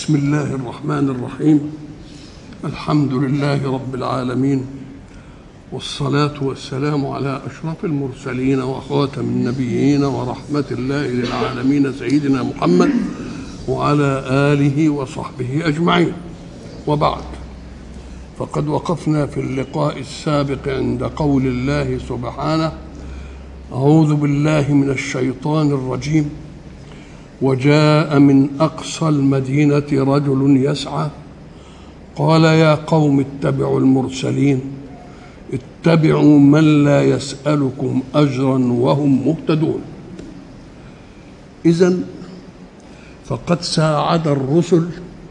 بسم الله الرحمن الرحيم الحمد لله رب العالمين والصلاة والسلام على أشرف المرسلين وخاتم النبيين ورحمة الله للعالمين سيدنا محمد وعلى آله وصحبه أجمعين وبعد فقد وقفنا في اللقاء السابق عند قول الله سبحانه أعوذ بالله من الشيطان الرجيم وجاء من اقصى المدينه رجل يسعى قال يا قوم اتبعوا المرسلين اتبعوا من لا يسالكم اجرا وهم مهتدون اذا فقد ساعد الرسل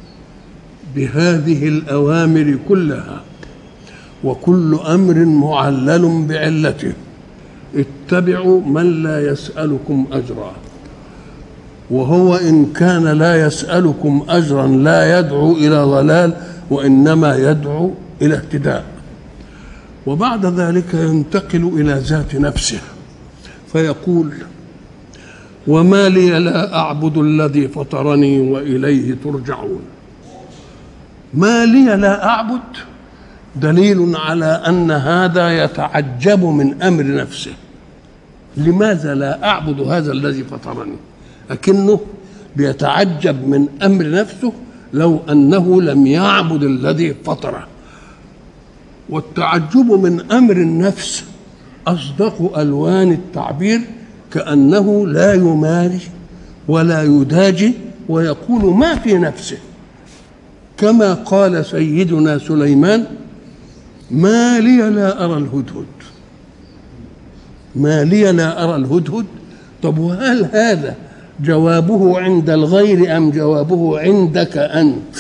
بهذه الاوامر كلها وكل امر معلل بعلته اتبعوا من لا يسالكم اجرا وهو إن كان لا يسألكم أجرا لا يدعو إلى ضلال وإنما يدعو إلى اهتداء وبعد ذلك ينتقل إلى ذات نفسه فيقول وما لي لا أعبد الذي فطرني وإليه ترجعون ما لي لا أعبد دليل على أن هذا يتعجب من أمر نفسه لماذا لا أعبد هذا الذي فطرني لكنه بيتعجب من امر نفسه لو انه لم يعبد الذي فطره والتعجب من امر النفس اصدق الوان التعبير كانه لا يماري ولا يداجي ويقول ما في نفسه كما قال سيدنا سليمان ما لي لا ارى الهدهد ما لي لا ارى الهدهد طب وهل هذا جوابه عند الغير ام جوابه عندك انت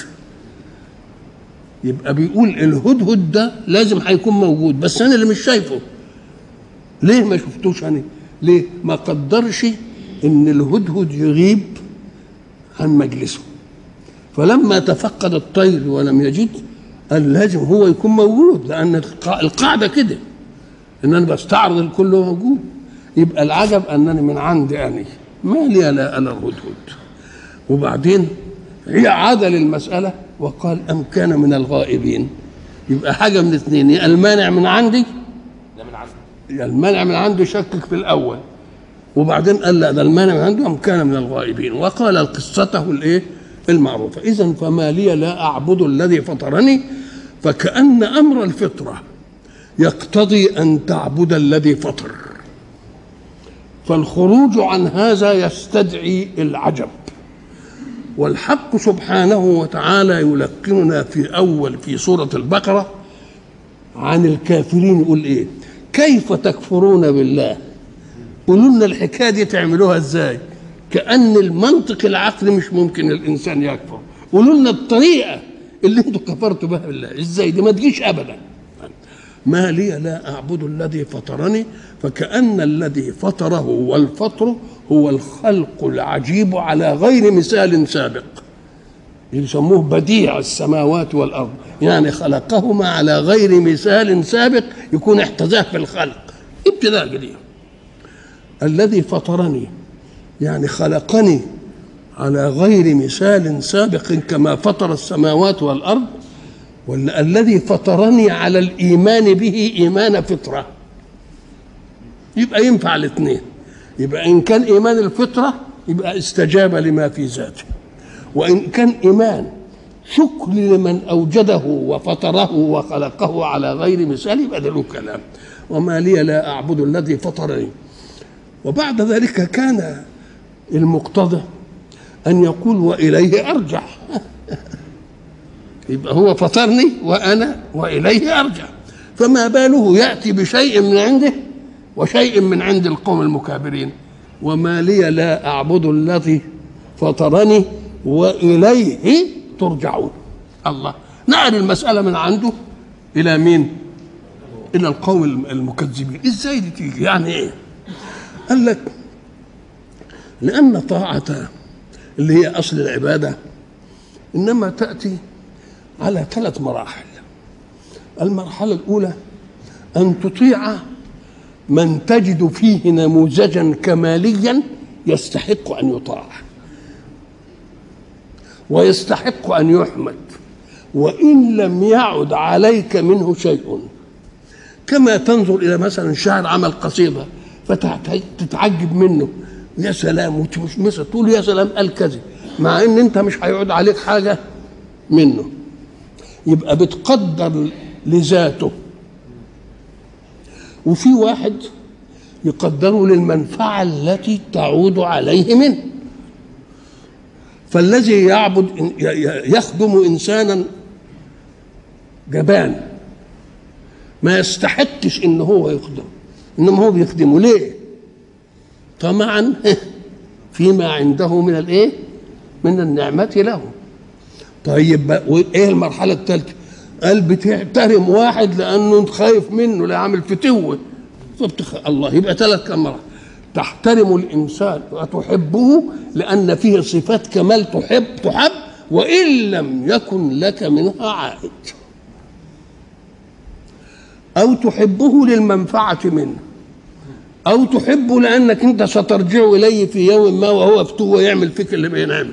يبقى بيقول الهدهد ده لازم هيكون موجود بس انا اللي مش شايفه ليه ما شفتوش انا ليه ما قدرش ان الهدهد يغيب عن مجلسه فلما تفقد الطير ولم يجد قال لازم هو يكون موجود لان القاعده كده ان انا بستعرض الكل موجود يبقى العجب انني من عندي اني ما لي لا انا الهدهد وبعدين هي عاد للمسألة وقال أم كان من الغائبين يبقى حاجة من اثنين يا المانع من عندي ده من عندي يا المانع من عنده شكك في الأول وبعدين قال لا ده المانع من عنده أم كان من الغائبين وقال قصته الإيه المعروفة إذا فما لي لا أعبد الذي فطرني فكأن أمر الفطرة يقتضي أن تعبد الذي فطر فالخروج عن هذا يستدعي العجب والحق سبحانه وتعالى يلقننا في اول في سوره البقره عن الكافرين يقول ايه كيف تكفرون بالله قولوا لنا الحكايه دي تعملوها ازاي كان المنطق العقلي مش ممكن الانسان يكفر قولوا لنا الطريقه اللي انتم كفرتوا بها بالله ازاي دي ما تجيش ابدا ما لي لا أعبد الذي فطرني فكأن الذي فطره والفطر هو الخلق العجيب على غير مثال سابق يسموه بديع السماوات والأرض يعني خلقهما على غير مثال سابق يكون احتذاه في الخلق ابتداء جديد الذي فطرني يعني خلقني على غير مثال سابق كما فطر السماوات والأرض ولا الذي فطرني على الايمان به ايمان فطره يبقى ينفع الاثنين يبقى ان كان ايمان الفطره يبقى استجاب لما في ذاته وان كان ايمان شكر لمن اوجده وفطره وخلقه على غير مثال يبقى ده له كلام وما لي لا اعبد الذي فطرني وبعد ذلك كان المقتضى ان يقول واليه ارجع يبقى هو فطرني وانا واليه ارجع فما باله ياتي بشيء من عنده وشيء من عند القوم المكابرين وما لي لا اعبد الذي فطرني واليه ترجعون الله نقل المساله من عنده الى مين الى القوم المكذبين ازاي دي تيجي يعني ايه قال لك لان طاعه اللي هي اصل العباده انما تاتي على ثلاث مراحل المرحلة الأولى أن تطيع من تجد فيه نموذجا كماليا يستحق أن يطاع ويستحق ان يحمد وان لم يعد عليك منه شيء كما تنظر الى مثلا شاعر عمل قصيده فتتعجب منه يا سلام وتمسمسه تقول يا سلام قال كذا مع ان انت مش هيعود عليك حاجه منه يبقى بتقدر لذاته وفي واحد يقدره للمنفعة التي تعود عليه منه فالذي يعبد يخدم إنسانا جبان ما يستحقش ان هو يخدم انما هو بيخدمه ليه طمعا فيما عنده من الايه من النعمة له طيب وايه المرحلة الثالثة قال بتحترم واحد لانه انت خايف منه لا عامل فتوه فبتخ... الله يبقى ثلاث كم تحترم الانسان وتحبه لان فيه صفات كمال تحب تحب وان لم يكن لك منها عائد او تحبه للمنفعه منه او تحبه لانك انت سترجع اليه في يوم ما وهو فتوه يعمل فيك اللي بينعمل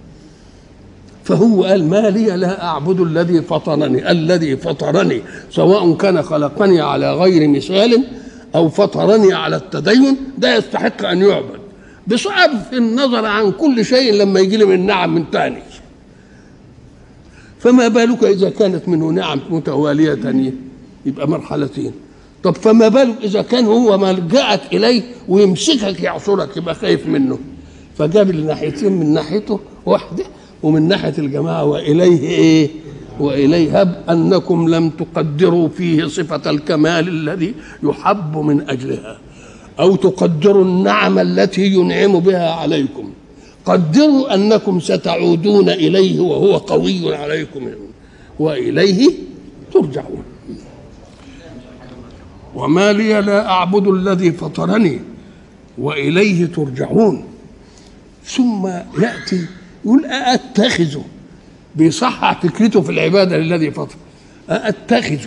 فهو قال ما لي لا أعبد الذي فطرني الذي فطرني سواء كان خلقني على غير مثال أو فطرني على التدين ده يستحق أن يعبد بصرف النظر عن كل شيء لما يجي لي من نعم من تاني فما بالك إذا كانت منه نعم متوالية تانية يبقى مرحلتين طب فما بالك إذا كان هو ملجأك إليه ويمسكك يعصرك يبقى خايف منه فجاب الناحيتين من ناحيته واحده ومن ناحيه الجماعه واليه ايه واليه هب انكم لم تقدروا فيه صفه الكمال الذي يحب من اجلها او تقدروا النعم التي ينعم بها عليكم قدروا انكم ستعودون اليه وهو قوي عليكم واليه ترجعون وما لي لا اعبد الذي فطرني واليه ترجعون ثم ياتي يقول أأتخذ بيصحح فكرته في العبادة للذي فطر أأتخذ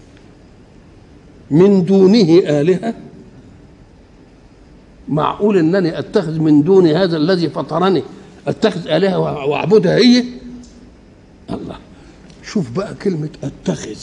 من دونه آلهة معقول أنني أتخذ من دون هذا الذي فطرني أتخذ آلهة وأعبدها هي الله شوف بقى كلمة أتخذ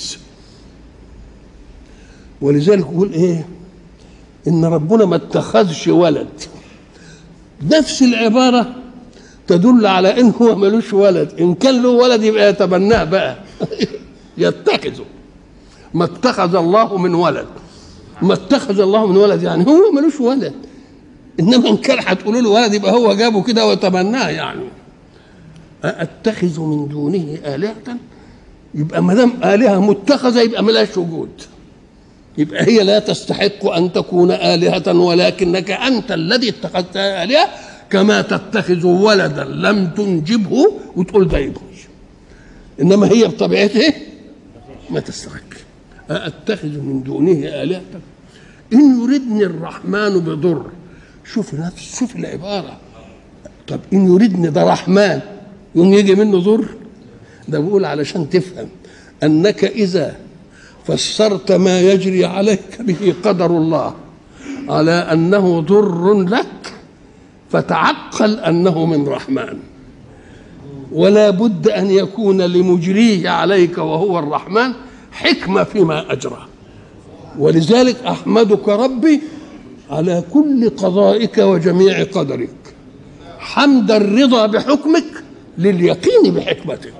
ولذلك يقول إيه إن ربنا ما اتخذش ولد نفس العبارة تدل على ان هو ملوش ولد ان كان له ولد يبقى يتبناه بقى يتخذه ما اتخذ الله من ولد ما اتخذ الله من ولد يعني هو ملوش ولد انما ان كان هتقولوا له ولد يبقى هو جابه كده وتبناه يعني اتخذ من دونه الهه يبقى ما دام الهه متخذه يبقى ملاش وجود يبقى هي لا تستحق ان تكون الهه ولكنك انت الذي اتخذتها الهه كما تتخذ ولدا لم تنجبه وتقول ده يبغي انما هي بطبيعته ما تستحق أأتخذ من دونه آلهة إن يردني الرحمن بضر شوف نفس شوف العبارة طب إن يردني ده رحمن يوم يجي منه ضر ده بقول علشان تفهم أنك إذا فسرت ما يجري عليك به قدر الله على أنه ضر لك فتعقل انه من رحمن ولا بد ان يكون لمجريه عليك وهو الرحمن حكمه فيما اجرى ولذلك احمدك ربي على كل قضائك وجميع قدرك حمد الرضا بحكمك لليقين بحكمتك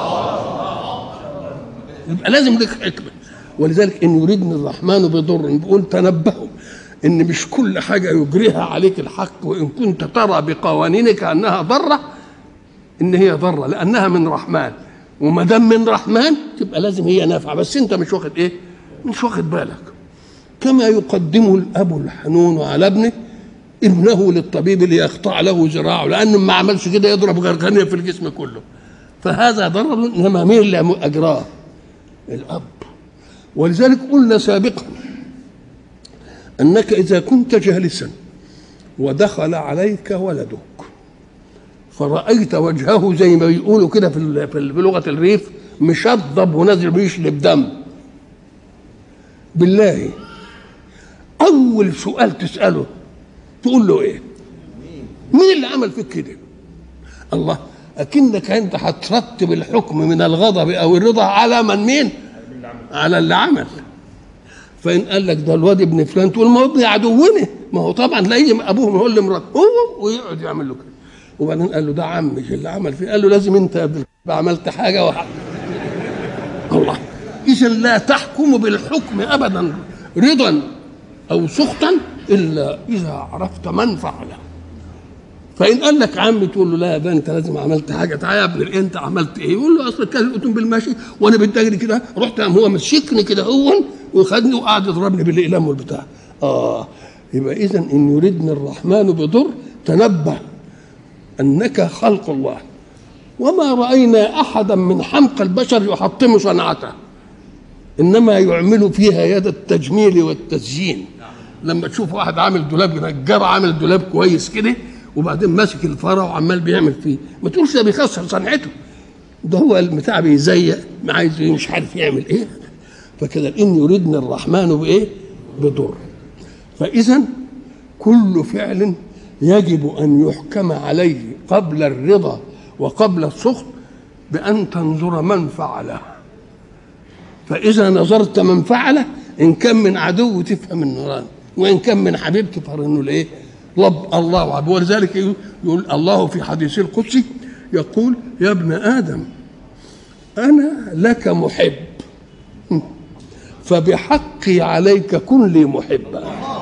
يبقى لازم لك حكمه ولذلك ان يريدني الرحمن بضر بيقول تنبهوا ان مش كل حاجه يجريها عليك الحق وان كنت ترى بقوانينك انها ضره ان هي ضره لانها من رحمن وما دام من رحمن تبقى لازم هي نافعه بس انت مش واخد ايه؟ مش واخد بالك كما يقدم الاب الحنون على ابنه ابنه للطبيب ليقطع له ذراعه لانه ما عملش كده يضرب غرغنيه في الجسم كله فهذا ضرر انما مين اللي اجراه؟ الاب ولذلك قلنا سابقا انك اذا كنت جالسا ودخل عليك ولدك فرأيت وجهه زي ما بيقولوا كده في في لغة الريف مشضب ونازل بيشلب دم بالله أول سؤال تسأله تقول له إيه؟ مين اللي عمل فيك كده؟ الله اكنك انت هترتب الحكم من الغضب او الرضا على من مين على اللي عمل فان قال لك ده الواد ابن فلان تقول ما هو ابن عدونا ما هو طبعا لا يجي ابوه يقول لمراته هو ويقعد يعمل له كده وبعدين قال له ده عمي اللي عمل فيه قال له لازم انت يا ابن عملت حاجه وحق. الله اذا لا تحكم بالحكم ابدا رضا او سخطا الا اذا عرفت من فعله فان قال لك عمي تقول له لا يا انت لازم عملت حاجه تعالى يا ابني انت عملت ايه؟ يقول له اصل كان الاتوم بالماشي وانا بتجري كده رحت قام هو مسكني كده هو وخدني وقعد يضربني بالاقلام والبتاع اه يبقى اذا ان يردني الرحمن بضر تنبه انك خلق الله وما راينا احدا من حمق البشر يحطم صنعته انما يعمل فيها يد التجميل والتزيين لما تشوف واحد عامل دولاب نجار عامل دولاب كويس كده وبعدين ماسك الفرع وعمال بيعمل فيه ما تقولش ده بيخسر صنعته ده هو البتاع بيزيق ما عايز مش عارف يعمل ايه فكده ان يريدنا الرحمن بايه بضر فاذا كل فعل يجب ان يحكم عليه قبل الرضا وقبل السخط بان تنظر من فعله فاذا نظرت من فعله ان كان من عدو تفهم النوران وان كان من حبيب تفهم انه الايه رب الله عبد ولذلك يقول الله في حديثه القدسي يقول يا ابن ادم انا لك محب فبحقي عليك كن لي محبا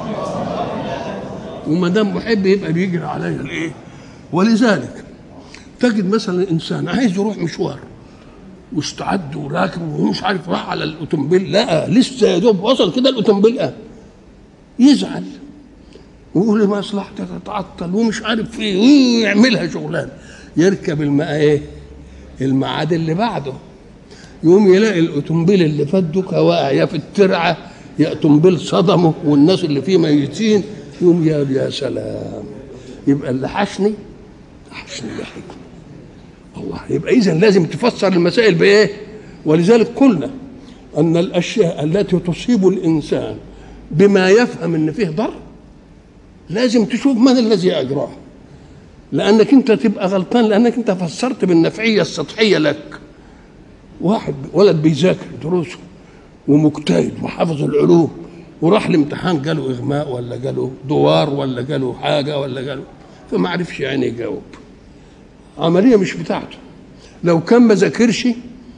وما دام محب يبقى بيجري عليا الايه ولذلك تجد مثلا انسان عايز يروح مشوار واستعد وراكب ومش عارف راح على الاوتومبيل لا لسه يا دوب وصل كده الاوتومبيل قام يزعل ويقول مصلحتك تتعطل ومش عارف ايه ويعملها شغلان يركب الماء ايه الميعاد اللي بعده يقوم يلاقي الاوتومبيل اللي فات دوكا واقع يا في الترعه يا اوتومبيل صدمه والناس اللي فيه ميتين يقوم يا يا سلام يبقى اللي حشني حشني بحكمه الله يبقى اذا لازم تفسر المسائل بايه ولذلك قلنا ان الاشياء التي تصيب الانسان بما يفهم ان فيه ضر لازم تشوف من الذي اجراه لانك انت تبقى غلطان لانك انت فسرت بالنفعيه السطحيه لك واحد ولد بيذاكر دروسه ومجتهد وحافظ العلوم وراح الامتحان جاله اغماء ولا جاله دوار ولا جاله حاجه ولا جاله فما عرفش يعني يجاوب عمليه مش بتاعته لو كان ما ذاكرش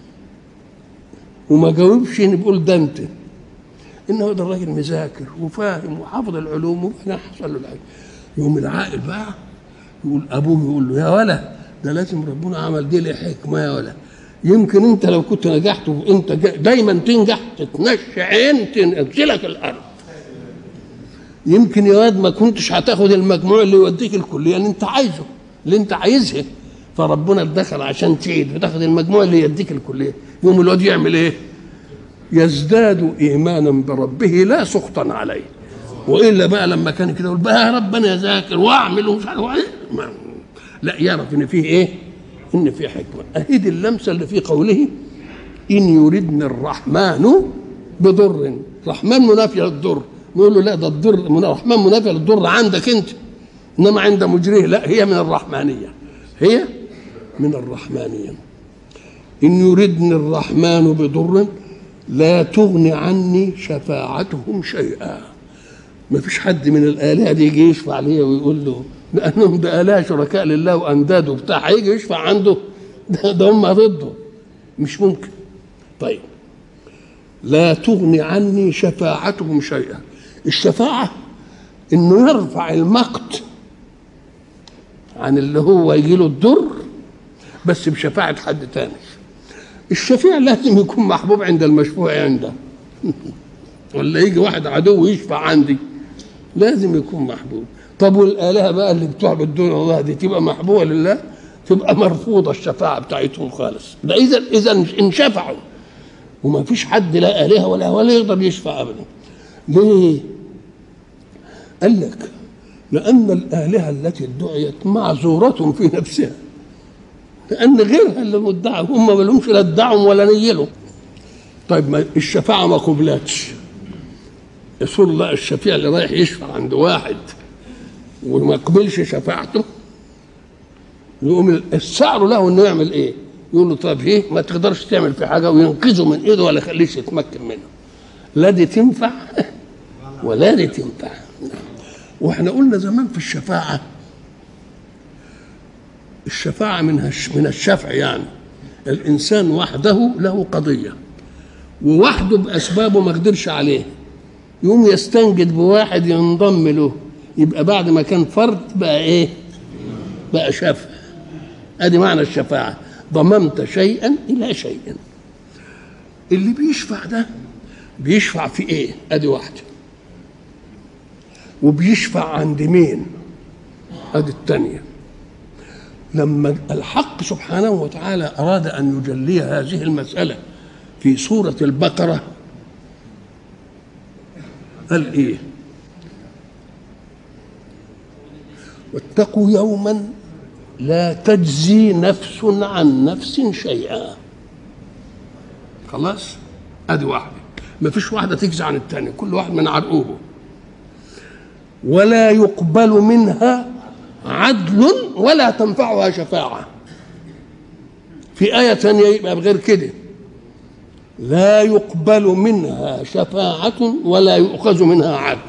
وما جاوبش نقول ده انت انه ده الراجل مذاكر وفاهم وحافظ العلوم وبعدين حصل له الحاجه يوم العاقل بقى يقول ابوه يقول له يا ولا ده لازم ربنا عمل دي له حكمه يا ولا يمكن انت لو كنت نجحت وانت دايما تنجح تتنشى عين تنزلك الارض يمكن يا واد ما كنتش هتاخد المجموع اللي يوديك الكليه اللي انت عايزه اللي انت عايزها فربنا اتدخل عشان تعيد وتاخد المجموع اللي يديك الكليه يوم الواد يعمل ايه؟ يزداد ايمانا بربه لا سخطا عليه والا بقى لما كان كده يقول بقى يا رب انا اذاكر واعمل ومش عارف ايه لا يعرف ان فيه ايه؟ ان فيه حكمه اهي دي اللمسه اللي في قوله ان يردني الرحمن بضر الرحمن منافي للضر نقول له لا ده الضر من الرحمن منافي للضر عندك انت انما عند مجريه لا هي من الرحمانيه هي من الرحمانيه ان يردني الرحمن بضر لا تغني عني شفاعتهم شيئا ما فيش حد من الآلهة دي يجي يشفع ليه ويقول له لأنهم ده آلهة شركاء لله وأنداد وبتاع هيجي يشفع عنده ده, ده هم ضده مش ممكن طيب لا تغني عني شفاعتهم شيئا الشفاعة إنه يرفع المقت عن اللي هو يجي له الضر بس بشفاعة حد تاني الشفيع لازم يكون محبوب عند المشفوع عنده ولا يجي واحد عدو يشفع عندي لازم يكون محبوب طب والآلهة بقى اللي بتعبد دون الله دي تبقى محبوبة لله تبقى مرفوضة الشفاعة بتاعتهم خالص ده إذا إذا انشفعوا وما فيش حد لا آلهة ولا ولا يقدر يشفع أبدا ليه؟ قال لك لأن الآلهة التي ادعيت معذورة في نفسها لأن غيرها اللي مدعوا هم ما لهمش لا ادعوا ولا نيلوا طيب ما الشفاعة ما قبلتش يصير الله الشفيع اللي رايح يشفع عند واحد وما يقبلش شفاعته يقوم السعر له انه يعمل ايه يقول له طب ايه ما تقدرش تعمل في حاجه وينقذه من ايده ولا يخليش يتمكن منه لا دي تنفع ولا دي تنفع واحنا قلنا زمان في الشفاعه الشفاعه من من الشفع يعني الانسان وحده له قضيه ووحده باسبابه ما قدرش عليه يقوم يستنجد بواحد ينضم له يبقى بعد ما كان فرد بقى ايه بقى شفع ادي معنى الشفاعه ضممت شيئا الى شيء اللي بيشفع ده بيشفع في ايه ادي واحده وبيشفع عند مين ادي الثانيه لما الحق سبحانه وتعالى اراد ان يجلي هذه المساله في سوره البقره قال ايه واتقوا يوما لا تجزي نفس عن نفس شيئا خلاص ادي واحده ما فيش واحده تجزي عن الثانيه كل واحد من عرقوبه ولا يقبل منها عدل ولا تنفعها شفاعه في آية ثانية يبقى بغير كده لا يقبل منها شفاعة ولا يؤخذ منها عدل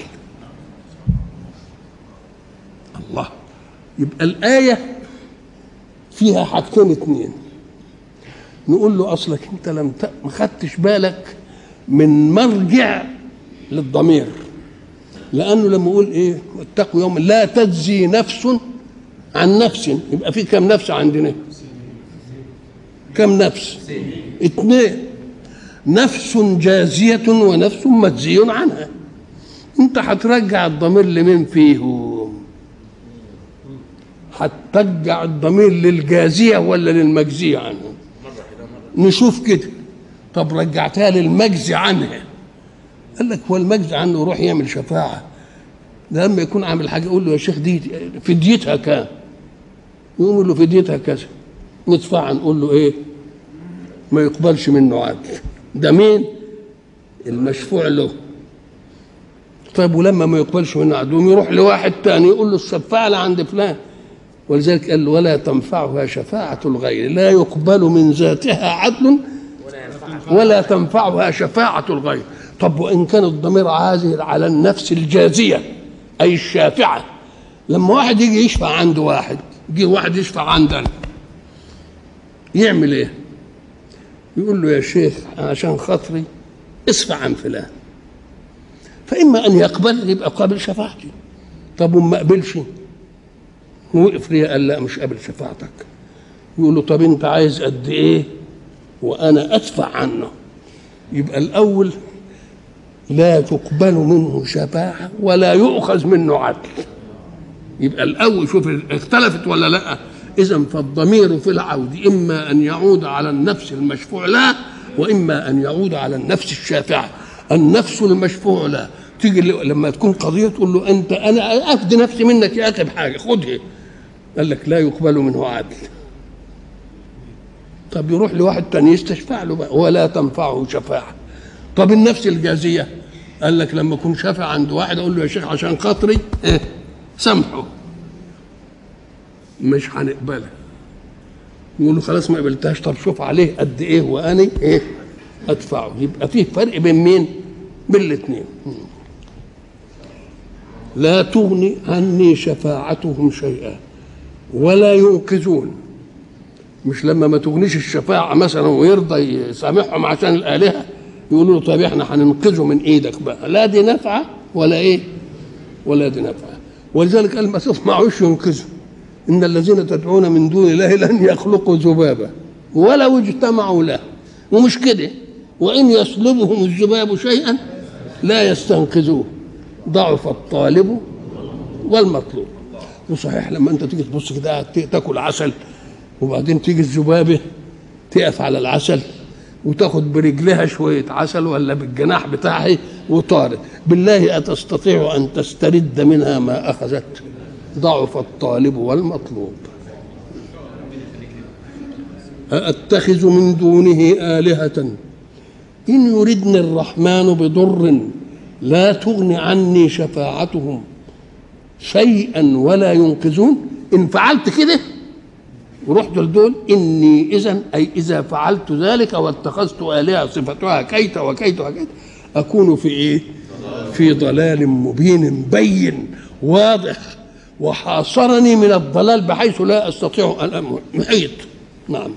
الله يبقى الآية فيها حاجتين اتنين نقول له أصلك أنت لم ت... ما خدتش بالك من مرجع للضمير لأنه لما يقول إيه واتقوا يوم لا تجزي نفس عن نفس يبقى في كم نفس عندنا كم نفس اثنين نفس جازية ونفس مجزي عنها انت هترجع الضمير لمين فيهم هترجع الضمير للجازية ولا للمجزية عنهم نشوف كده طب رجعتها للمجزي عنها قال لك هو المجزي عنه يروح يعمل شفاعة ده لما يكون عامل حاجة يقول له يا شيخ دي فديتها كام يقوم يقول له فديتها كذا ندفع نقول له ايه ما يقبلش منه عدل ده مين المشفوع له طيب ولما ما يقبلش منه عدل يروح لواحد تاني يقول له الشفاعة عند فلان ولذلك قال له ولا تنفعها شفاعة الغير لا يقبل من ذاتها عدل ولا تنفعها شفاعة الغير طب وإن كان الضمير عازل على النفس الجازية أي الشافعة لما واحد يجي يشفع عند واحد يجي واحد يشفع عندنا يعمل ايه يقول له يا شيخ عشان خاطري اصفع عن فلان فإما أن يقبل يبقى قابل شفاعتي طب وما قبلش وقف لي قال لا مش قابل شفاعتك يقول له طب انت عايز قد ايه وانا ادفع عنه يبقى الاول لا تقبل منه شفاعه ولا يؤخذ منه عدل يبقى الاول شوف اختلفت ولا لا اذا فالضمير في العود اما ان يعود على النفس المشفوع له واما ان يعود على النفس الشافعه النفس المشفوع له تيجي لما تكون قضيه تقول له انت انا افدي نفسي منك يا اخي بحاجه خدها قال لك لا يقبل منه عدل طب يروح لواحد تاني يستشفع له بقى ولا تنفعه شفاعه طب النفس الجازيه قال لك لما اكون شافع عند واحد اقول له يا شيخ عشان خاطري إيه سامحه مش هنقبلها يقول له خلاص ما قبلتهاش طب شوف عليه قد ايه واني ايه ادفعه يبقى فيه فرق بين مين بين الاثنين لا تغني عني شفاعتهم شيئا ولا ينقذون مش لما ما تغنيش الشفاعة مثلا ويرضى يسامحهم عشان الآلهة يقولوا له طيب احنا هننقذه من ايدك بقى لا دي نافعة ولا ايه ولا دي نافعة ولذلك قال ما تطمعوش ينقذوا إن الذين تدعون من دون الله لن يخلقوا ذبابا ولو اجتمعوا له ومش كده وإن يسلبهم الذباب شيئا لا يستنقذوه ضعف الطالب والمطلوب وصحيح لما انت تيجي تبص كده تاكل عسل وبعدين تيجي الذبابه تقف على العسل وتاخد برجلها شويه عسل ولا بالجناح بتاعها وطارت بالله اتستطيع ان تسترد منها ما اخذت ضعف الطالب والمطلوب أأتخذ من دونه آلهة إن يردني الرحمن بضر لا تغن عني شفاعتهم شيئا ولا ينقذون إن فعلت كده ورحت لدول اني اذا اي اذا فعلت ذلك واتخذت الهه صفتها كيت وكيت وكيت اكون في ايه؟ في ضلال مبين بين واضح وحاصرني من الضلال بحيث لا استطيع ان محيط نعم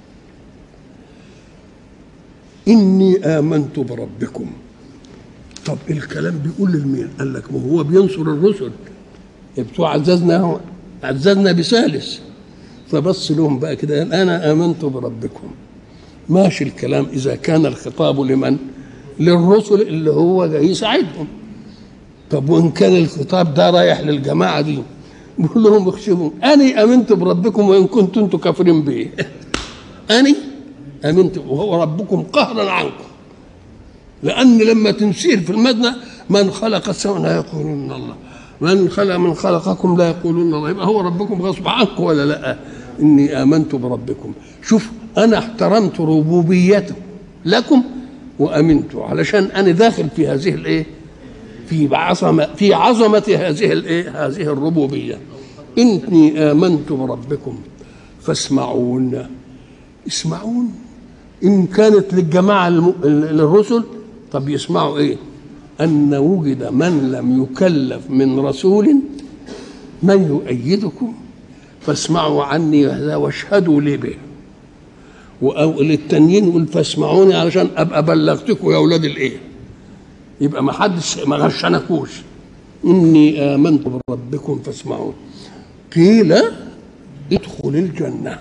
اني امنت بربكم طب الكلام بيقول لمين؟ قال لك ما هو بينصر الرسل بتوع عززنا عززنا بثالث فبص لهم بقى كده قال انا امنت بربكم ماشي الكلام اذا كان الخطاب لمن؟ للرسل اللي هو جاي يساعدهم طب وان كان الخطاب ده رايح للجماعه دي بيقول لهم اخشبوا اني امنت بربكم وان كنتم انتم كافرين به اني امنت وهو ربكم قهرا عنكم لان لما تنسير في المدنى من خلق السماء لا يقولون الله من خلق من خلقكم لا يقولون الله يبقى هو ربكم غصب عنكم ولا لا اني امنت بربكم شوف انا احترمت ربوبيته لكم وامنت علشان انا داخل في هذه الايه في عظمه في عظمه هذه الايه هذه الربوبيه اني امنت بربكم فاسمعون اسمعون ان كانت للجماعه الم... للرسل طب يسمعوا ايه ان وجد من لم يكلف من رسول من يؤيدكم فاسمعوا عني هذا واشهدوا لي به وللتانيين يقول فاسمعوني علشان ابقى بلغتكم يا اولاد الايه يبقى ما حدش ما غشنكوش اني امنت بربكم فاسمعون قيل ادخل الجنه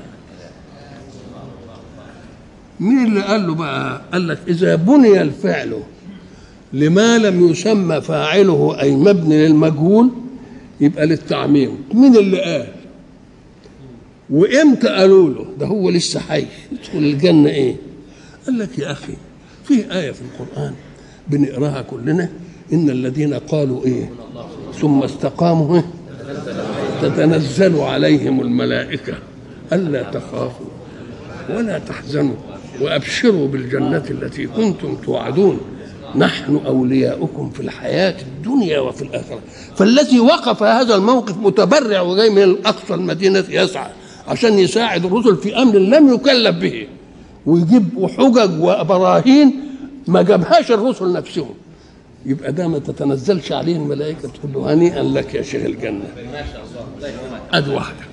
مين اللي قال له بقى قال لك اذا بني الفعل لما لم يسمى فاعله اي مبني للمجهول يبقى للتعميم مين اللي قال وامتى قالوا له ده هو لسه حي يدخل الجنه ايه قال لك يا اخي في ايه في القران بنقراها كلنا ان الذين قالوا ايه ثم استقاموا إيه؟ تتنزل عليهم الملائكه الا تخافوا ولا تحزنوا وابشروا بالجنه التي كنتم توعدون نحن اولياؤكم في الحياه الدنيا وفي الاخره فالذي وقف هذا الموقف متبرع وجاي من اقصى المدينه يسعى عشان يساعد الرسل في امر لم يكلف به ويجيب حجج وبراهين ما جابهاش الرسل نفسهم يبقى ده ما تتنزلش عليه الملائكه تقول له هنيئا لك يا شيخ الجنه ادي واحده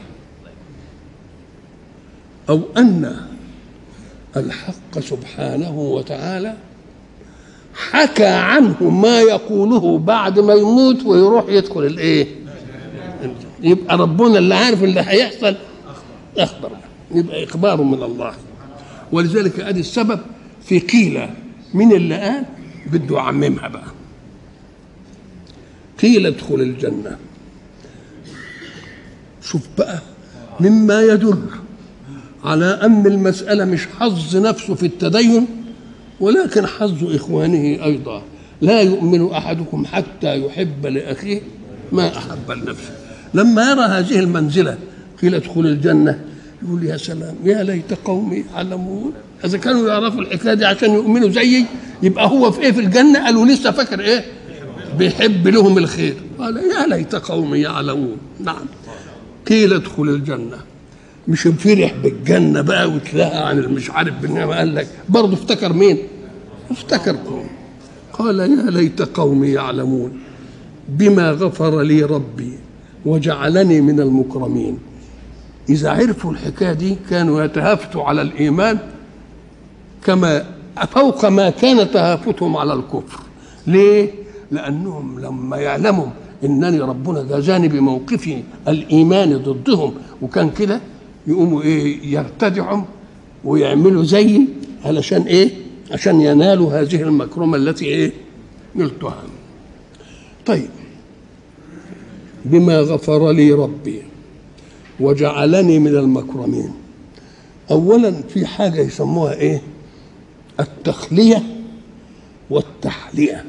او ان الحق سبحانه وتعالى حكى عنه ما يقوله بعد ما يموت ويروح يدخل الايه يبقى ربنا اللي عارف اللي هيحصل اخبر يبقى اخبار من الله ولذلك ادي السبب في قيل من اللي قال بده يعممها بقى قيل ادخل الجنه شوف بقى مما يدل على ان المساله مش حظ نفسه في التدين ولكن حظ اخوانه ايضا لا يؤمن احدكم حتى يحب لاخيه ما احب لنفسه لما يرى هذه المنزله قيل ادخل الجنه يقول يا سلام يا ليت قومي يعلمون اذا كانوا يعرفوا الحكايه دي عشان يؤمنوا زيي يبقى هو في ايه في الجنه قالوا لسه فاكر ايه بيحب لهم الخير قال يا ليت قومي يعلمون نعم قيل ادخل الجنه مش فرح بالجنه بقى وتلاقى عن المش عارف بالنعمه قال لك برضه افتكر مين؟ افتكر قوم قال يا ليت قومي يعلمون بما غفر لي ربي وجعلني من المكرمين إذا عرفوا الحكاية دي كانوا يتهافتوا على الإيمان كما فوق ما كان تهافتهم على الكفر ليه؟ لأنهم لما يعلموا إنني ربنا جازاني بموقفي الإيماني ضدهم وكان كده يقوموا إيه يرتدعوا ويعملوا زيي علشان إيه؟ عشان ينالوا هذه المكرمة التي إيه؟ نلتها طيب بما غفر لي ربي وجعلني من المكرمين اولا في حاجه يسموها ايه التخليه والتحليه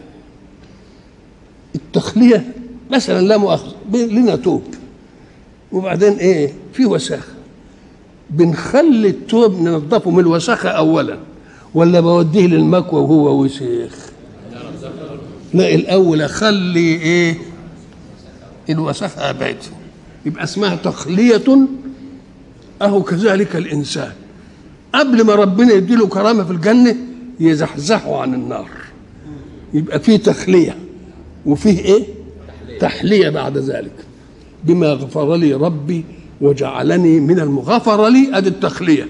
التخليه مثلا لا مؤاخذه لنا توب وبعدين ايه في وساخه بنخلي التوب ننضفه من الوساخه اولا ولا بوديه للمكوى وهو وسيخ لا الاول اخلي ايه الوساخه ابعد يبقى اسمها تخليه اهو كذلك الانسان قبل ما ربنا يديله كرامه في الجنه يزحزحه عن النار يبقى فيه تخليه وفيه ايه تحليه بعد ذلك بما غفر لي ربي وجعلني من المغفر لي ادي التخليه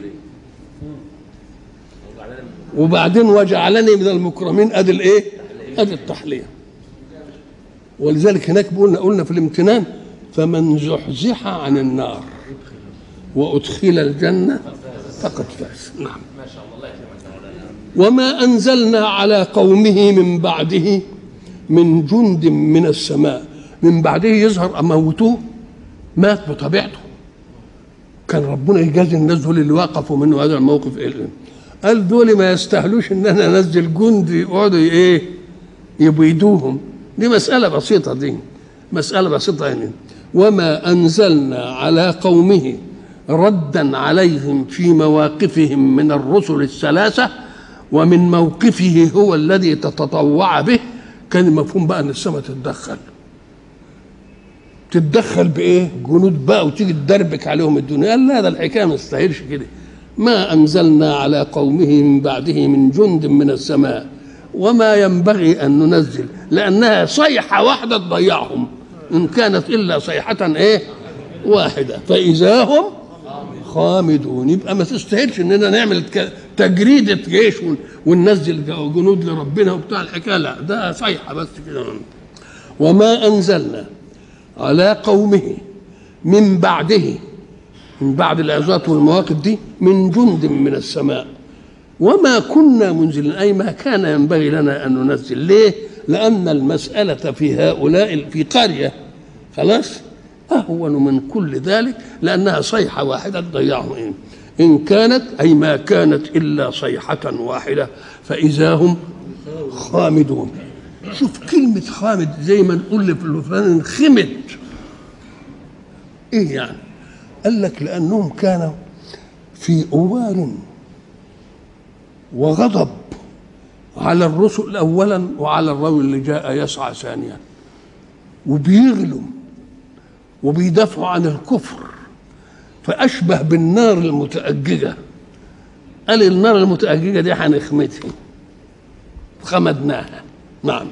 وبعدين وجعلني من المكرمين ادي الايه ادي التحليه ولذلك هناك قلنا قلنا في الامتنان فمن زحزح عن النار وادخل الجنه فقد فاز نعم وما انزلنا على قومه من بعده من جند من السماء من بعده يظهر اموتوه مات بطبيعته كان ربنا يجازي الناس دول اللي وقفوا منه هذا الموقف إيه؟ قال دول ما يستاهلوش ان انا انزل جند يقعدوا ايه يبيدوهم دي مساله بسيطه دي مساله بسيطه يعني وما انزلنا على قومه ردا عليهم في مواقفهم من الرسل الثلاثه ومن موقفه هو الذي تتطوع به كان المفهوم بقى ان السماء تتدخل تتدخل بايه؟ جنود بقى وتيجي تدربك عليهم الدنيا قال لا ده الحكايه ما تستاهلش كده ما انزلنا على قومه من بعده من جند من السماء وما ينبغي ان ننزل لانها صيحه واحده تضيعهم ان كانت الا صيحه ايه؟ واحده فاذا هم خامدون يبقى ما تستاهلش اننا نعمل تجريده جيش وننزل جنود لربنا وبتاع الحكايه لا ده صيحه بس كده وما انزلنا على قومه من بعده من بعد العظات والمواقف دي من جند من السماء وما كنا منزلين اي ما كان ينبغي لنا ان ننزل ليه؟ لان المساله في هؤلاء في قريه خلاص اهون من كل ذلك لانها صيحه واحده تضيعهم إيه؟ ان كانت اي ما كانت الا صيحه واحده فاذا هم خامدون شوف كلمة خامد زي ما نقول في الفلان خمد ايه يعني؟ قال لك لأنهم كانوا في أوار وغضب على الرسل أولا وعلى الرجل اللي جاء يسعى ثانيا وبيغلوا وبيدافعوا عن الكفر فأشبه بالنار المتأججة قال النار المتأججة دي هنخمتها خمدناها نعم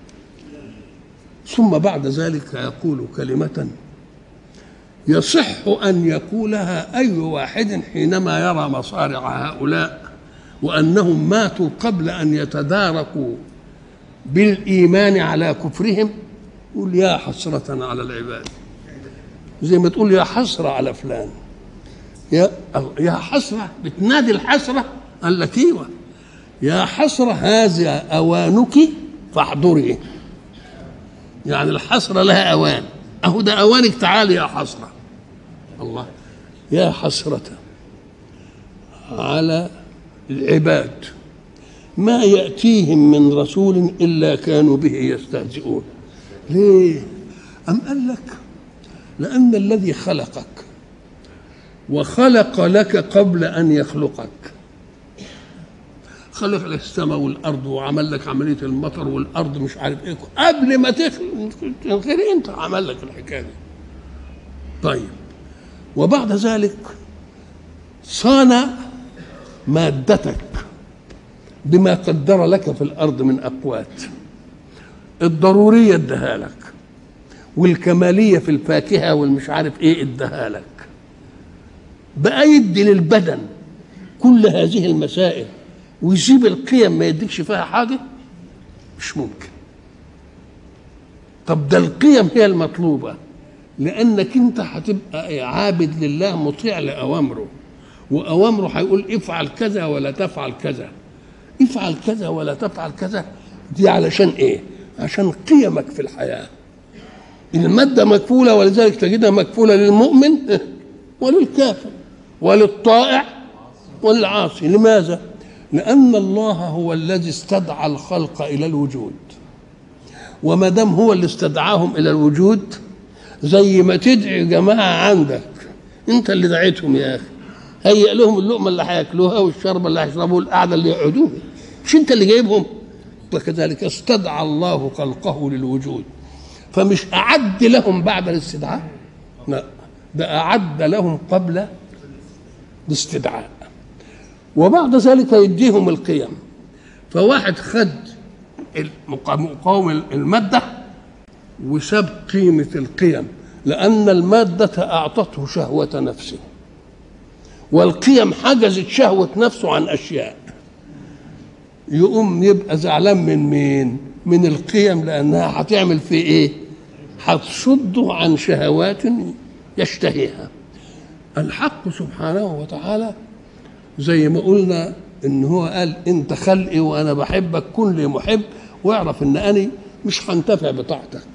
ثم بعد ذلك يقول كلمة يصح أن يقولها أي واحد حينما يرى مصارع هؤلاء وأنهم ماتوا قبل أن يتداركوا بالإيمان على كفرهم يقول يا حسرة على العباد زي ما تقول يا حسرة على فلان يا يا حسرة بتنادي الحسرة قال لك ايوه يا حسرة هذا أوانك فاحضري يعني الحسرة لها أوان أهو ده أوانك تعالي يا حسرة الله يا حسرة على العباد ما يأتيهم من رسول إلا كانوا به يستهزئون ليه أم قال لك لأن الذي خلقك وخلق لك قبل أن يخلقك خلق لك السماء والارض وعمل لك عمليه المطر والارض مش عارف ايه قبل ما تخلق غير انت عمل لك الحكايه دي طيب وبعد ذلك صان مادتك بما قدر لك في الارض من اقوات الضروريه اداها لك والكماليه في الفاكهه والمش عارف ايه اداها لك بقى يدي للبدن كل هذه المسائل ويسيب القيم ما يديكش فيها حاجة مش ممكن طب ده القيم هي المطلوبة لأنك أنت هتبقى عابد لله مطيع لأوامره وأوامره هيقول افعل كذا ولا تفعل كذا افعل كذا ولا تفعل كذا دي علشان إيه؟ عشان قيمك في الحياة المادة مكفولة ولذلك تجدها مكفولة للمؤمن وللكافر وللطائع والعاصي لماذا؟ لأن الله هو الذي استدعى الخلق إلى الوجود وما دام هو اللي استدعاهم إلى الوجود زي ما تدعي جماعة عندك أنت اللي دعيتهم يا أخي هيئ لهم اللقمة اللي هياكلوها والشربة اللي هيشربوها والقعدة اللي يقعدوها مش أنت اللي جايبهم وكذلك استدعى الله خلقه للوجود فمش أعد لهم بعد الاستدعاء لا ده أعد لهم قبل الاستدعاء وبعد ذلك يديهم القيم فواحد خد مقاوم المادة وساب قيمة القيم لأن المادة أعطته شهوة نفسه والقيم حجزت شهوة نفسه عن أشياء يقوم يبقى زعلان من مين؟ من القيم لأنها هتعمل فيه إيه؟ هتصده عن شهوات يشتهيها الحق سبحانه وتعالى زي ما قلنا ان هو قال انت خلقي وانا بحبك كن لي محب واعرف ان انا مش هنتفع بطاعتك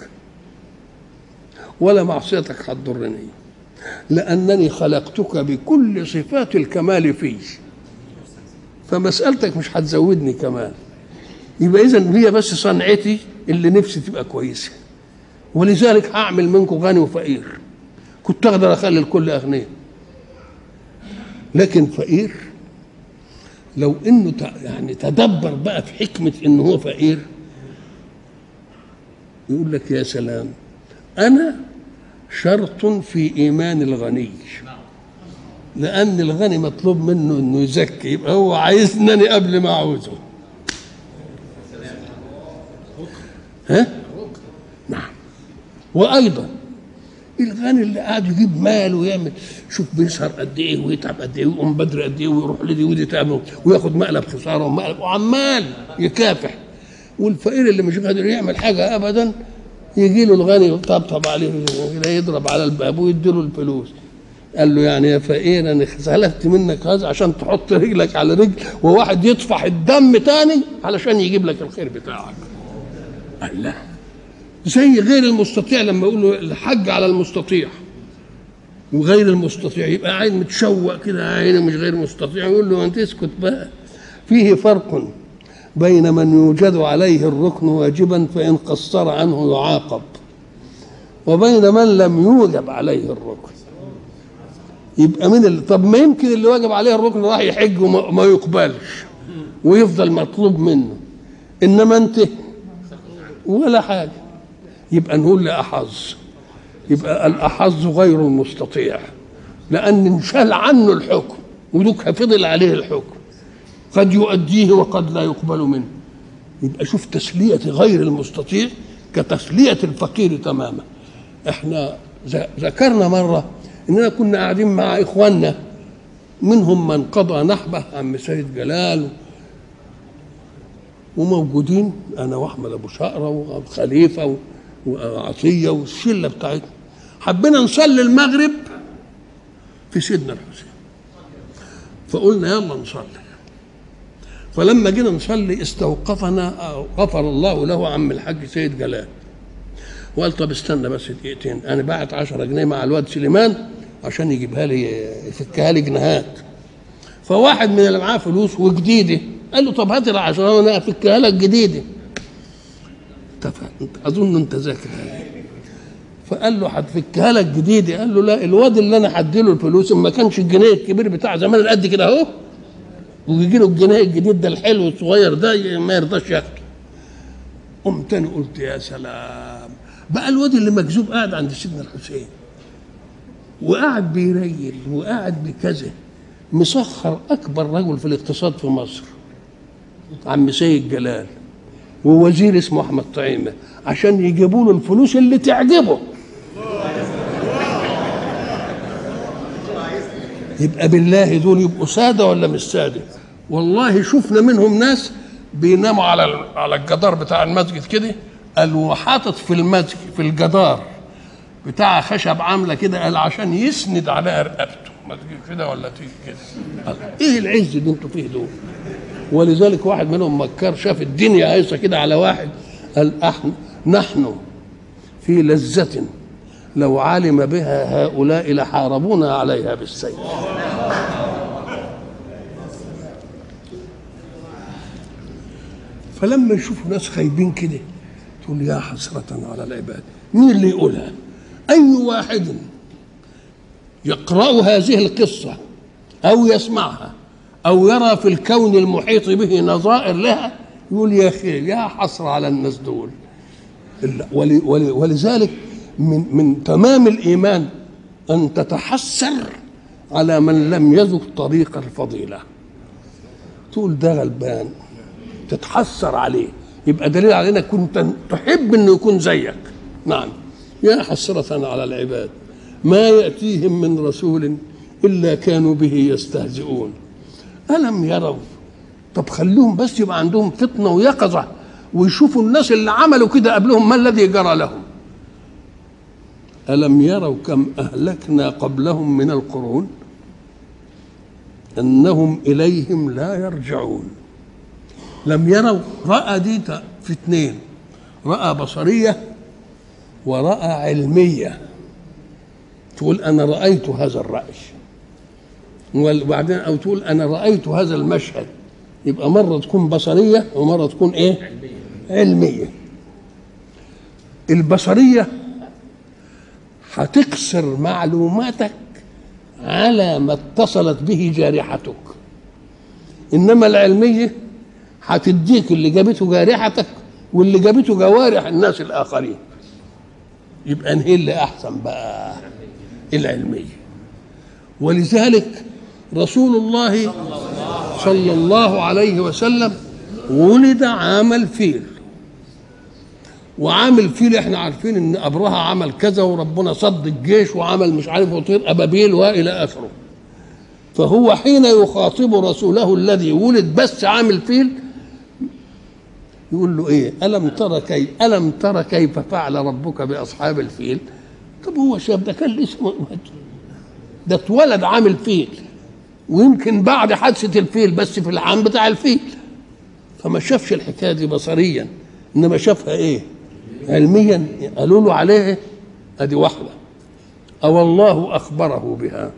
ولا معصيتك هتضرني لانني خلقتك بكل صفات الكمال في فمسالتك مش هتزودني كمان يبقى اذا هي بس صنعتي اللي نفسي تبقى كويسه ولذلك هعمل منكم غني وفقير كنت اقدر اخلي الكل اغنياء لكن فقير لو انه يعني تدبر بقى في حكمه انه هو فقير يقول لك يا سلام انا شرط في ايمان الغني لان الغني مطلوب منه انه يزكي يبقى هو عايزني قبل ما اعوزه ها نعم وايضا الغني اللي قاعد يجيب مال ويعمل شوف بيسهر قد ايه ويتعب قد ايه ويقوم بدري قد ايه ويروح لدي ودي تعمل وياخد مقلب خساره ومقلب وعمال يكافح والفقير اللي مش قادر يعمل حاجه ابدا يجي له الغني يطبطب عليه يضرب على الباب ويديله الفلوس قال له يعني يا فقير انا سلفت منك هذا عشان تحط رجلك على رجل وواحد يطفح الدم تاني علشان يجيب لك الخير بتاعك قال لا زي غير المستطيع لما يقولوا الحج على المستطيع وغير المستطيع يبقى عين متشوق كده عينه مش غير مستطيع يقول له انت اسكت بقى فيه فرق بين من يوجد عليه الركن واجبا فان قصر عنه يعاقب وبين من لم يوجب عليه الركن يبقى من اللي طب ما يمكن اللي واجب عليه الركن راح يحج وما يقبلش ويفضل مطلوب منه انما انت ولا حاجه يبقى نقول لأحظ يبقى الأحظ غير المستطيع لأن انشال عنه الحكم ودوك فضل عليه الحكم قد يؤديه وقد لا يقبل منه يبقى شوف تسلية غير المستطيع كتسلية الفقير تماما احنا ذكرنا مرة اننا كنا قاعدين مع اخواننا منهم من قضى نحبه عم سيد جلال وموجودين انا واحمد ابو شقره وخليفه وعطيه والشله بتاعتنا حبينا نصلي المغرب في سيدنا الحسين فقلنا يلا نصلي فلما جينا نصلي استوقفنا غفر الله له عم الحاج سيد جلال وقال طب استنى بس دقيقتين انا باعت 10 جنيه مع الواد سليمان عشان يجيبها لي يفكها لي جنيهات فواحد من اللي معاه فلوس وجديده قال له طب هات ال 10 وانا افكها لك جديده اظن انت ذاكر فقال له هتفكها لك جديده قال له لا الواد اللي انا هديله الفلوس ما كانش الجنيه الكبير بتاع زمان قد كده اهو ويجي له الجنيه الجديد ده الحلو الصغير ده ما يرضاش ياخده قمت تاني قلت يا سلام بقى الواد اللي مكذوب قاعد عند سيدنا الحسين وقاعد بيريل وقاعد بكذا مسخر اكبر رجل في الاقتصاد في مصر عم سيد جلال ووزير اسمه احمد طعيمه عشان يجيبوا له الفلوس اللي تعجبه يبقى بالله دول يبقوا ساده ولا مش ساده والله شفنا منهم ناس بيناموا على على الجدار بتاع المسجد كده قال وحاطط في المسجد في الجدار بتاع خشب عامله كده قال عشان يسند عليها رقبته ما تجي كده ولا تيجي كده قال ايه العز اللي انتوا فيه دول ولذلك واحد منهم مكار شاف الدنيا هايصه كده على واحد قال احنا نحن في لذة لو علم بها هؤلاء لحاربونا عليها بالسيف فلما يشوفوا ناس خايبين كده تقول يا حسرة على العباد مين اللي يقولها أي واحد يقرأ هذه القصة أو يسمعها أو يرى في الكون المحيط به نظائر لها يقول يا أخي يا حسرة على الناس دول ولذلك من من تمام الإيمان أن تتحسر على من لم يذق طريق الفضيلة تقول ده غلبان تتحسر عليه يبقى دليل على انك كنت تحب انه يكون زيك نعم يا حسرة على العباد ما يأتيهم من رسول إلا كانوا به يستهزئون ألم يروا طب خلوهم بس يبقى عندهم فطنة ويقظة ويشوفوا الناس اللي عملوا كده قبلهم ما الذي جرى لهم ألم يروا كم أهلكنا قبلهم من القرون أنهم إليهم لا يرجعون لم يروا رأى دي في اثنين رأى بصرية ورأى علمية تقول أنا رأيت هذا الرأي وبعدين أو تقول أنا رأيت هذا المشهد يبقى مرة تكون بصرية ومرة تكون إيه علمية البصرية هتكسر معلوماتك على ما اتصلت به جارحتك انما العلميه هتديك اللي جابته جارحتك واللي جابته جوارح الناس الاخرين يبقى انهي اللي احسن بقى العلميه ولذلك رسول الله صلى الله عليه وسلم ولد عام الفيل وعامل فيل احنا عارفين ان ابرهه عمل كذا وربنا صد الجيش وعمل مش عارف وطير ابابيل والى اخره فهو حين يخاطب رسوله الذي ولد بس عامل فيل يقول له ايه الم ترى كيف الم ترى كيف فعل ربك باصحاب الفيل طب هو شاب ده كان لسه ده اتولد عامل فيل ويمكن بعد حادثه الفيل بس في العام بتاع الفيل فما شافش الحكايه دي بصريا انما شافها ايه علميا قالوا له عليه ادي واحده او الله اخبره بها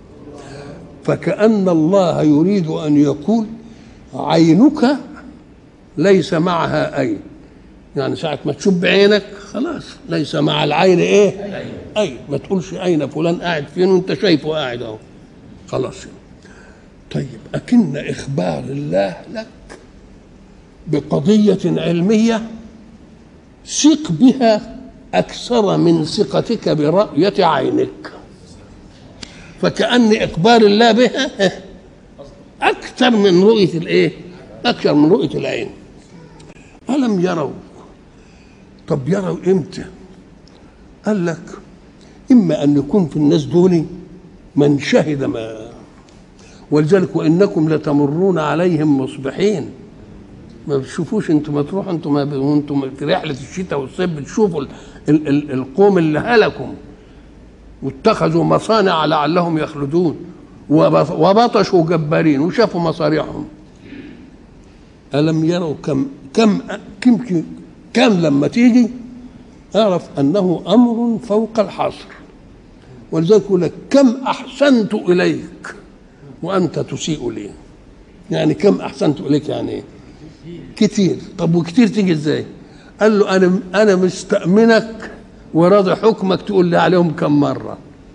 فكأن الله يريد أن يقول عينك ليس معها أين يعني ساعة ما تشوف بعينك خلاص ليس مع العين إيه أي ما تقولش أين فلان قاعد فين وأنت شايفه قاعد أهو خلاص طيب أكن إخبار الله لك بقضية علمية ثق بها أكثر من ثقتك برؤية عينك فكأن إقبال الله بها أكثر من رؤية الإيه؟ أكثر من رؤية العين ألم يروا طب يروا إمتى؟ قال لك إما أن يكون في الناس دول من شهد ما ولذلك وإنكم لتمرون عليهم مصبحين ما بتشوفوش انتم ما تروحوا انتم ما وانتم في رحله الشتاء والصيف بتشوفوا ال ال ال القوم اللي هلكوا واتخذوا مصانع لعلهم يخلدون وبطشوا جبارين وشافوا مصاريعهم ألم يروا كم كم كم كم لما تيجي اعرف أنه أمر فوق الحصر ولذلك يقول لك كم أحسنت إليك وأنت تسيء لي يعني كم أحسنت إليك يعني إيه؟ كتير طب وكتير تيجي ازاي قال له انا انا مستامنك وراضي حكمك تقول لي عليهم كم مره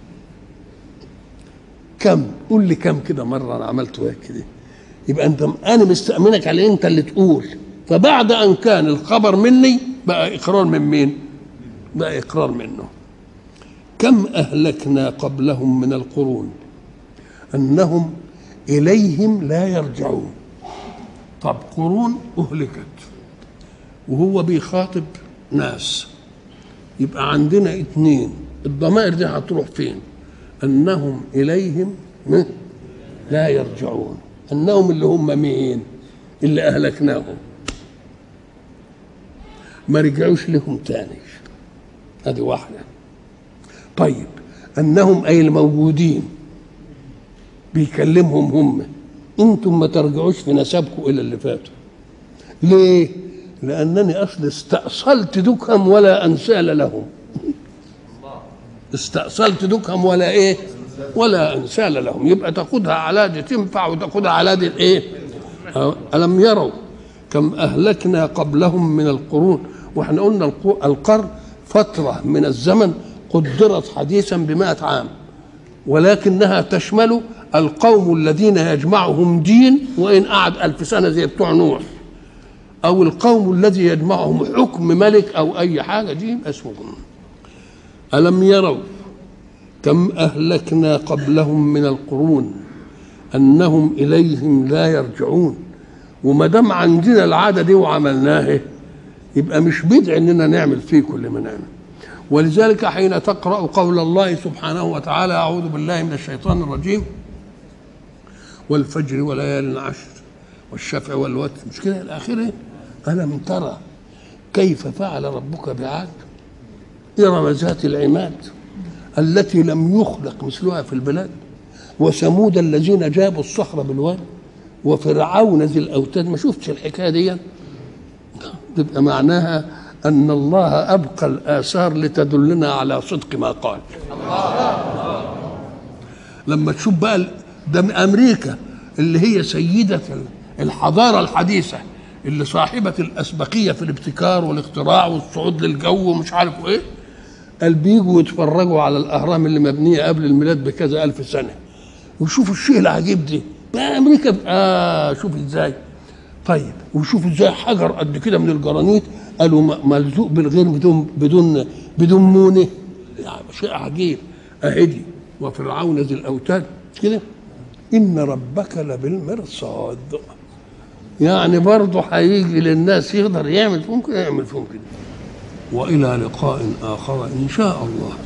كم قول لي كم كده مره انا عملت وياك كده يبقى انت انا مستامنك على انت اللي تقول فبعد ان كان الخبر مني بقى اقرار من مين بقى اقرار منه كم اهلكنا قبلهم من القرون انهم اليهم لا يرجعون طب قرون أهلكت وهو بيخاطب ناس يبقى عندنا اتنين الضمائر دي هتروح فين أنهم إليهم لا يرجعون أنهم اللي هم مين اللي أهلكناهم ما رجعوش لهم تاني هذه واحدة طيب أنهم أي الموجودين بيكلمهم هم انتم ما ترجعوش في نسبكم الى اللي فاتوا ليه لانني اصل استأصلت دكهم ولا انسال لهم استأصلت دكهم ولا ايه ولا انسال لهم يبقى تاخدها على دي تنفع وتاخدها على دي الايه الم يروا كم اهلكنا قبلهم من القرون واحنا قلنا القرن فتره من الزمن قدرت حديثا بمائة عام ولكنها تشمل القوم الذين يجمعهم دين وإن قعد ألف سنة زي بتوع نوح أو القوم الذي يجمعهم حكم ملك أو أي حاجة دي اسمه ألم يروا كم أهلكنا قبلهم من القرون أنهم إليهم لا يرجعون وما دام عندنا العادة دي وعملناها يبقى مش بدع إننا نعمل فيه كل ما نعمل ولذلك حين تقرأ قول الله سبحانه وتعالى أعوذ بالله من الشيطان الرجيم والفجر وليال عشر والشفع والوتر مش كده إلى آخره ألم ترى كيف فعل ربك بعاد إرم ذات العماد التي لم يخلق مثلها في البلاد وثمود الذين جابوا الصخر بالواد وفرعون ذي الاوتاد ما شفتش الحكايه دي تبقى معناها ان الله ابقى الاثار لتدلنا على صدق ما قال لما تشوف بقى ده من امريكا اللي هي سيده الحضاره الحديثه اللي صاحبه الاسبقيه في الابتكار والاختراع والصعود للجو ومش عارف ايه قال بيجوا يتفرجوا على الاهرام اللي مبنيه قبل الميلاد بكذا الف سنه وشوفوا الشيء العجيب دي بقى امريكا اه شوف ازاي طيب وشوفوا ازاي حجر قد كده من الجرانيت قالوا ملزوق بالغير بدون بدون بدون مونه يعني شيء عجيب اهدي وفرعون ذي الاوتاد كده ان ربك لبالمرصاد يعني برضه هيجي للناس يقدر يعمل فيهم كده يعمل فيهم كده والى لقاء اخر ان شاء الله